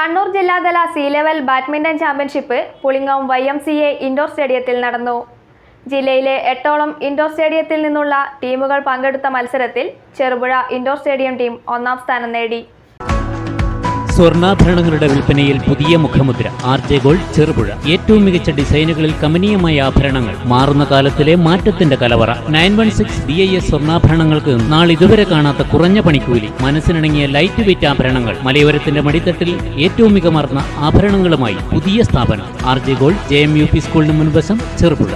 കണ്ണൂർ ജില്ലാതല C level badminton championship Pulingom Y M C A indoor സ്റ്റേഡിയത്തിൽ നടന്നു ജില്ലയിലെ എട്ടോളം ഇൻഡോർ സ്റ്റേഡിയത്തിൽ നിന്നുള്ള ടീമുകൾ പങ്കെടുത്ത മത്സരത്തിൽ ചെറുപുഴ ഇൻഡോർ സ്റ്റേഡിയം ടീം ഒന്നാം സ്ഥാനം നേടി സ്വർണ്ണാഭരണങ്ങളുടെ വിൽപ്പനയിൽ പുതിയ മുഖമുദ്ര ആർ ജെ ഗോൾഡ് ചെറുപുഴ ഏറ്റവും മികച്ച ഡിസൈനുകളിൽ കമനീയമായ ആഭരണങ്ങൾ മാറുന്ന കാലത്തിലെ മാറ്റത്തിന്റെ കലവറ nine one six B I S സ്വർണ്ണാഭരണങ്ങൾക്ക് നാളിതുവരെ കാണാത്ത കുറഞ്ഞ പണിക്കൂലി മനസ്സിനിണങ്ങിയ ലൈറ്റ് വെയിറ്റ് ആഭരണങ്ങൾ മലയോരത്തിന്റെ മടിത്തട്ടിൽ ഏറ്റവും മികമാർന്ന ആഭരണങ്ങളുമായി പുതിയ സ്ഥാപനം R J gold J M U P സ്കൂളിന് മുൻവശം Cherupuzha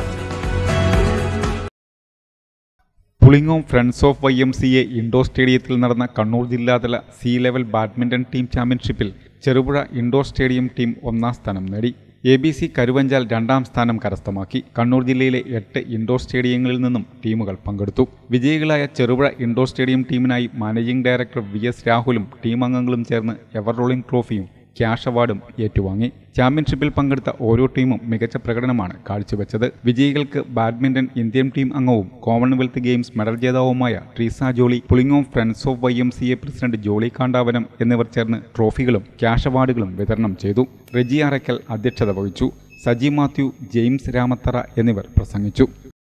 Pulingom friends of Y M C A indoor സ്റ്റേഡിയത്തിൽ നടന്ന കണ്ണൂർ ജില്ലാതല സി ലെവൽ ബാഡ്മിന്റൺ ടീം ചാമ്പ്യൻഷിപ്പിൽ ചെറുപുഴ ഇൻഡോർ സ്റ്റേഡിയം ടീം ഒന്നാം സ്ഥാനം നേടി എ ബി സി കരുവഞ്ചാൽ രണ്ടാം സ്ഥാനം കരസ്ഥമാക്കി കണ്ണൂർ ജില്ലയിലെ എട്ട് ഇൻഡോർ സ്റ്റേഡിയങ്ങളിൽ നിന്നും ടീമുകൾ പങ്കെടുത്തു വിജയികളായ ചെറുപുഴ ഇൻഡോർ സ്റ്റേഡിയം ടീമിനായി മാനേജിംഗ് ഡയറക്ടർ വി എസ് രാഹുലും ടീം അംഗങ്ങളും ചേർന്ന് എവർ റോളിംഗ് ട്രോഫിയും ക്യാഷ് അവാർഡും ഏറ്റുവാങ്ങി ചാമ്പ്യൻഷിപ്പിൽ പങ്കെടുത്ത ഓരോ ടീമും മികച്ച പ്രകടനമാണ് കാഴ്ചവെച്ചത് വിജയികൾക്ക് ബാഡ്മിന്റൺ ഇന്ത്യൻ ടീം അംഗവും കോമൺവെൽത്ത് ഗെയിംസ് മെഡൽ ജേതാവുമായ Treesa Jolly Pulingom friends of Y M C A president Jolly Kandavanam എന്നിവർ ചേർന്ന് ട്രോഫികളും ക്യാഷ് അവാർഡുകളും വിതരണം ചെയ്തു റെജി അറയ്ക്കൽ അധ്യക്ഷത വഹിച്ചു സജി മാത്യു ജെയിംസ് രാമത്തറ എന്നിവർ പ്രസംഗിച്ചു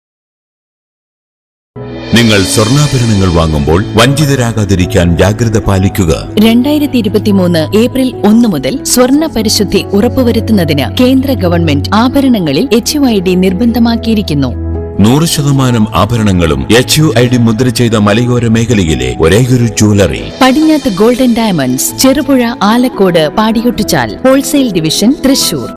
നിങ്ങൾ സ്വർണ്ണാഭരണങ്ങൾ വാങ്ങുമ്പോൾ വഞ്ചിതരാകാതിരിക്കാൻ ജാഗ്രത പാലിക്കുക രണ്ടായിരത്തി ഇരുപത്തിമൂന്ന് ഏപ്രിൽ ഒന്ന് മുതൽ സ്വർണ്ണ പരിശുദ്ധി ഉറപ്പുവരുത്തുന്നതിന് കേന്ദ്ര ഗവൺമെന്റ് ആഭരണങ്ങളിൽ എച്ച് യു ഐ ഡി നിർബന്ധമാക്കിയിരിക്കുന്നു നൂറ് ശതമാനം ആഭരണങ്ങളും എച്ച് യു ഐ ഡി മുദ്ര ചെയ്ത മലയോര മേഖലയിലെ ഒരേയൊരു jewellery Padinjath golden diamonds Cherupuzha Alakode Padiyottuchal wholesale division Thrissur